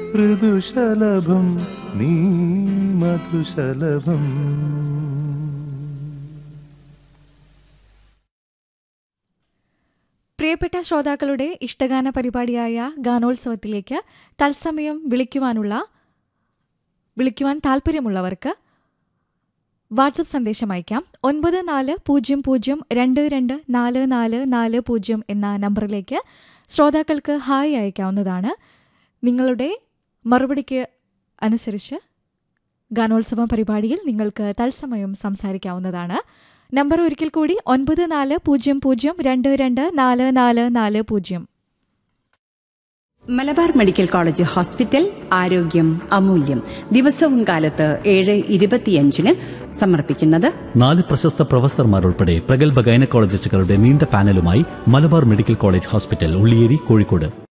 ഋതുശലഭം നീ മധുശലഭം പ്രിയപ്പെട്ട ശ്രോതാക്കളുടെ ഇഷ്ടഗാന പരിപാടിയായ ഗാനോത്സവത്തിലേക്ക് തത്സമയം വിളിക്കുവാനുള്ള വിളിക്കുവാൻ താല്പര്യമുള്ളവർക്ക് വാട്സപ്പ് സന്ദേശം അയക്കാം ഒൻപത് നാല് പൂജ്യം പൂജ്യം രണ്ട് രണ്ട് നാല് നാല് നാല് പൂജ്യം എന്ന നമ്പറിലേക്ക് ശ്രോതാക്കൾക്ക് ഹായ് അയക്കാവുന്നതാണ് നിങ്ങളുടെ മറുപടിക്ക് അനുസരിച്ച് ഗാനോത്സവം പരിപാടിയിൽ നിങ്ങൾക്ക് തത്സമയം സംസാരിക്കാവുന്നതാണ് നമ്പർ ഒരിക്കൽ കൂടി ഒൻപത് നാല് പൂജ്യം പൂജ്യം രണ്ട് രണ്ട് നാല് നാല് നാല് പൂജ്യം മലബാർ മെഡിക്കൽ കോളേജ് ഹോസ്പിറ്റൽ ആരോഗ്യം അമൂല്യം ദിവസവും കാലത്ത് ഏഴ് ഇരുപത്തിയഞ്ചിന് സമർപ്പിക്കുന്നത് നാല് പ്രശസ്ത പ്രൊഫസർമാരുൾപ്പെടെ പ്രഗത്ഭ ഗൈനക്കോളജിസ്റ്റുകളുടെ നീണ്ട പാനലുമായി Malabar medical college hospital Ulliyeri Kozhikode